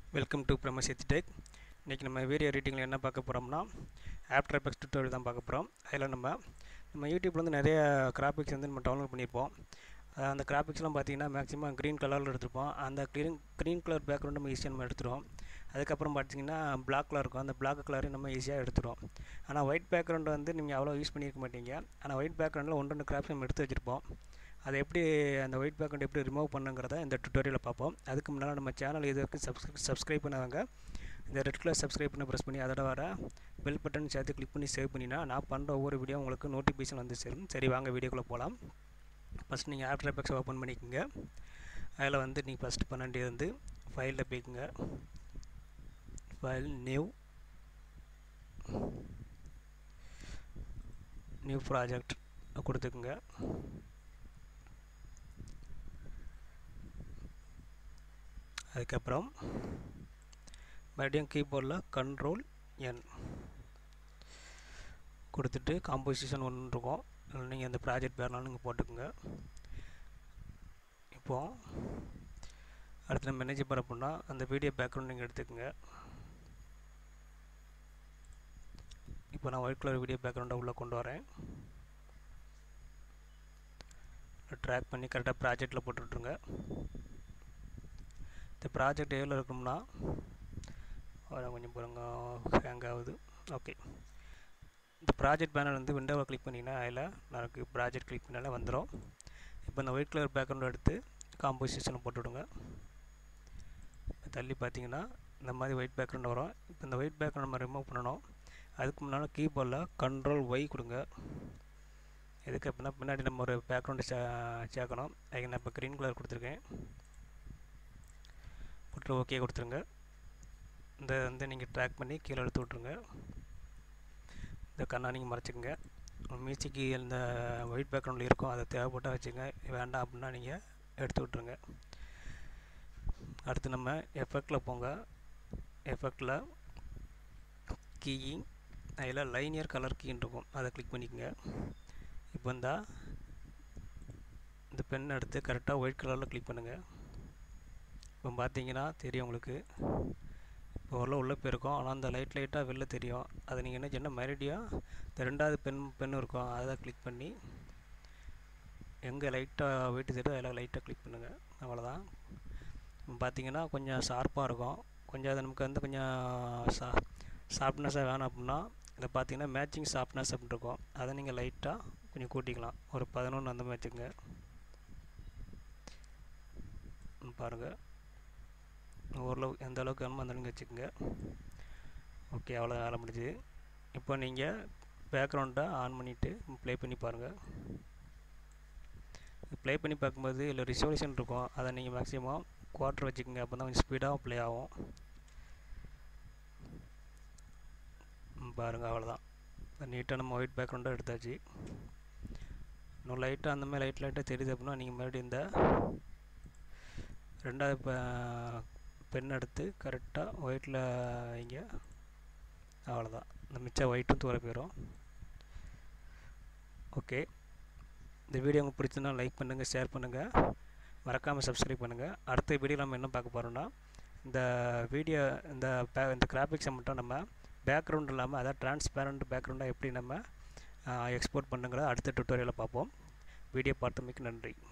welcome to பிரமசித் tech இன்றைக்கி நம்ம video எடிட்டிங்கில் என்ன பார்க்க போகிறோம்னா ஆஃப்டர் எஃபெக்ட்ஸ் டுட்டோரியல் தான் பார்க்க போகிறோம் அதில் நம்ம நம்ம யூடியூப்ல வந்து நிறைய கிராஃபிக்ஸ் வந்து நம்ம டவுன்லோட் பண்ணியிருப்போம் அஹ் அந்த கிராஃபிக்ஸ்லாம் பார்த்தீங்கன்னா மேக்ஸிமம் க்ரீன் கலரில் எடுத்திருப்போம் அந்த க்ரீன் க்ரீன் கலர் பேக்ரவுண்ட் நம்ம ஈஸியாக நம்ம எடுத்துருவோம் அதுக்கப்புறம் பார்த்தீங்கன்னா பிளாக் கலர் இருக்கும் அந்த பிளாக் கலரையும் நம்ம ஈஸியாக எடுத்துருவோம் ஆனால் ஒயிட் பேக்ரவுண்ட் வந்து நீங்கள் அவ்வளோ யூஸ் பண்ணியிருக்க மாட்டீங்க ஆனால் ஒயிட் பேக்ரவுண்டில் ஒன்று ரெண்டு கிராஃப்ட் நம்ம எடுத்து வச்சுருப்போம் அதை எப்படி அந்த ஒயிட் பேக்ரவுண்ட் எப்படி ரிமூவ் பண்ணுங்கிறத இந்த டுட்டோரியலில் பார்ப்போம் அதுக்கு முன்னால் நம்ம சேனல் இது வரைக்கும் சப்ஸ்கிரை சப்ஸ்கிரைப் பண்ணாதவங்க இந்த ரெட் கலர் சப்ஸ்கிரைப் பண்ண ப்ரெஸ் பண்ணி அதோட வர பெல் பட்டன் சேர்த்து கிளிக் பண்ணி சேவ் பண்ணினா நான் பண்ணுற ஒவ்வொரு வீடியோ உங்களுக்கு நோட்டிஃபிகேஷன் வந்து சேரும் சரி வாங்க வீடியோக்குள்ளே போகலாம் ஃபஸ்ட் நீங்கள் ஆஃப்டர் எஃபெக்ட்ஸ் ஓப்பன் பண்ணிக்கோங்க அதில் வந்து நீங்கள் ஃபஸ்ட் பண்ண வேண்டியது வந்து ஃபைலில் போய்க்குங்க ஃபைல் நியூ நியூ ப்ராஜெக்ட் கொடுத்துக்குங்க அதுக்கப்புறம் மறுபடியும் கீபோர்டில் கண்ட்ரோல் என் கொடுத்துட்டு காம்போசிஷன் ஒன்று இருக்கும் அதில் நீங்கள் அந்த ப்ராஜெக்ட் பேர்னாலும் நீங்கள் போட்டுக்கோங்க இப்போது அடுத்து நம்ம என்ன செய்ய போகிறோம் அப்படின்னா அந்த வீடியோ பேக்ரவுண்ட் நீங்கள் எடுத்துக்கோங்க இப்போ நான் ஒயிட் கலர் வீடியோ பேக்ரவுண்டை உள்ளே கொண்டு வரேன் ட்ராக் பண்ணி கரெக்டாக ப்ராஜெக்டில் போட்டுட்ருங்க இந்த ப்ராஜெக்ட் எவ்வளோ இருக்கும்னா கொஞ்சம் பாருங்க ஹேங் ஆகுது ஓகே இந்த ப்ராஜெக்ட் பேனர் வந்து விண்டோவை கிளிக் பண்ணிங்கன்னா அதில் எனக்கு ப்ராஜெக்ட் கிளிக் பண்ணாலே வந்துடும் இப்போ இந்த ஒயிட் கலர் பேக்ரவுண்ட் எடுத்து காம்போசிஷனை போட்டுவிடுங்க தள்ளி பார்த்தீங்கன்னா இந்த மாதிரி ஒயிட் பேக்ரவுண்ட் வரும் இப்போ இந்த ஒயிட் பேக்ரவுண்ட் நம்ம ரிமூவ் பண்ணணும் அதுக்கு முன்னால் கீபோர்டில் கண்ட்ரோல் ஒய் கொடுங்க எதுக்கு அப்படின்னா பின்னாடி நம்ம ஒரு பேக்ரவுண்டு சே சேர்க்கணும் அதுக்கு நான் இப்போ க்ரீன் கலர் கொடுத்துருக்கேன் போட்டு ஓகே கொடுத்துருங்க இந்த வந்து நீங்கள் ட்ராக் பண்ணி கீழே எடுத்து விட்ருங்க இந்த கண்ணாடிங்க மறைச்சிக்கங்க மியூசிக்கு இந்த ஒயிட் பேக்ரவுண்டில் இருக்கும் அதை தேவைப்பட்டால் வச்சுங்க வேண்டாம் அப்படின்னா நீங்கள் எடுத்து விட்ருங்க அடுத்து நம்ம எஃபெக்டில் போங்க எஃபெக்டில் கீயிங் அதில் லைனியர் கலர் கீன்னு இருக்கும் அதை கிளிக் பண்ணிக்கோங்க இப்போ இந்த இந்த பென் எடுத்து கரெக்டாக ஒயிட் கலரில் கிளிக் பண்ணுங்கள் இப்போ பார்த்தீங்கன்னா தெரியும் உங்களுக்கு இப்போ உள்ள உள்ளே போயிருக்கோம் ஆனால் அந்த லைட் லைட்டாக வெளில தெரியும் அதை நீங்கள் என்ன செய்யணும் மறுபடியும் இந்த ரெண்டாவது பென் பென் இருக்கும் அதை கிளிக் பண்ணி எங்கே லைட்டாக வெயிட்டு தெரியும் அதில் லைட்டாக கிளிக் பண்ணுங்கள் அவ்வளோதான் பார்த்தீங்கன்னா கொஞ்சம் ஷார்ப்பாக இருக்கும் கொஞ்சம் அது நமக்கு வந்து கொஞ்சம் சா ஷார்ப்னஸாக வேணும் அப்படின்னா இதை பார்த்தீங்கன்னா மேட்சிங் ஷார்ப்னஸ் அப்படின்னு இருக்கும் அதை நீங்கள் லைட்டாக கொஞ்சம் கூட்டிக்கலாம் ஒரு பதினொன்று அந்த மாதிரி வச்சுக்கோங்க பாருங்கள் ஓரளவு எந்த அளவுக்கு வேணுமோ அந்த அளவுக்கு வச்சுக்கோங்க ஓகே அவ்வளோ வேலை முடிஞ்சுது இப்போ நீங்கள் பேக்ரவுண்டை ஆன் பண்ணிவிட்டு ப்ளே பண்ணி பாருங்கள் ப்ளே பண்ணி பார்க்கும்போது இல்லை ரிசல்யூஷன் இருக்கும் அதை நீங்கள் மேக்ஸிமம் குவார்ட்டர் வச்சுக்கோங்க அப்போ தான் கொஞ்சம் ஸ்பீடாக ப்ளே ஆகும் பாருங்கள் அவ்வளோதான் நீட்டாக நம்ம ஒயிட் பேக்ரவுண்டாக எடுத்தாச்சு இன்னும் லைட்டாக அந்த மாதிரி லைட் லைட்டாக தெரியுது அப்படின்னா நீங்கள் மறுபடியும் இந்த ரெண்டாவது இப்போ பென் எடுத்து கரெக்டாக ஒயிட்டில் வைங்க அவ்வளோதான் இந்த மிச்சம் ஒயிட்டும் தூர போயிடும் ஓகே இந்த வீடியோ உங்களுக்கு பிடிச்சிருந்தா லைக் பண்ணுங்கள் ஷேர் பண்ணுங்கள் மறக்காமல் சப்ஸ்கிரைப் பண்ணுங்கள் அடுத்த வீடியோ நம்ம என்ன பார்க்க போகிறோம்னா இந்த வீடியோ இந்த பே இந்த கிராஃபிக்ஸை மட்டும் நம்ம பேக்ரவுண்ட் இல்லாமல் அதாவது டிரான்ஸ்பேரண்ட் பேக்ரவுண்டாக எப்படி நம்ம எக்ஸ்போர்ட் பண்ணுங்கிறத அடுத்த டுட்டோரியலில் பார்ப்போம் வீடியோ பார்த்தமைக்கு நன்றி